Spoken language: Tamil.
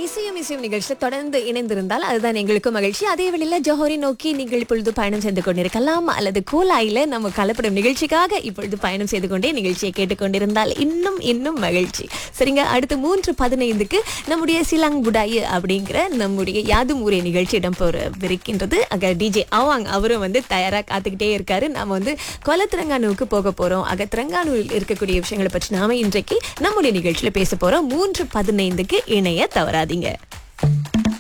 இசையும் இசையும் நிகழ்ச்சியில் தொடர்ந்து இணைந்திருந்தால் அதுதான் எங்களுக்கு மகிழ்ச்சி அதே வேளையில ஜோஹரி நோக்கி நீங்கள் இப்பொழுது பயணம் செய்து கொண்டிருக்கலாம் அல்லது கோலாயில நம்ம கலப்படும் நிகழ்ச்சிக்காக இப்பொழுது பயணம் செய்து கொண்டே நிகழ்ச்சியை கேட்டுக்கொண்டிருந்தால் இன்னும் இன்னும் மகிழ்ச்சி சரிங்க அடுத்து மூன்று பதினைந்துக்கு நம்முடைய சிலாங் புடாயு அப்படிங்கிற நம்முடைய யாதும் ஊரே நிகழ்ச்சி இடம்பெறவிருக்கின்றது அங்க டிஜே அவாங் அவரும் வந்து தயாரா காத்துக்கிட்டே இருக்காரு நாம வந்து கொலத்திரங்கானுவுக்கு போக போறோம் அக திரங்கானூரில் இருக்கக்கூடிய விஷயங்களை பற்றி நாம இன்றைக்கு நம்முடைய நிகழ்ச்சியில பேச போறோம் மூன்று பதினைந்துக்கு இணைய தவறாதீங்க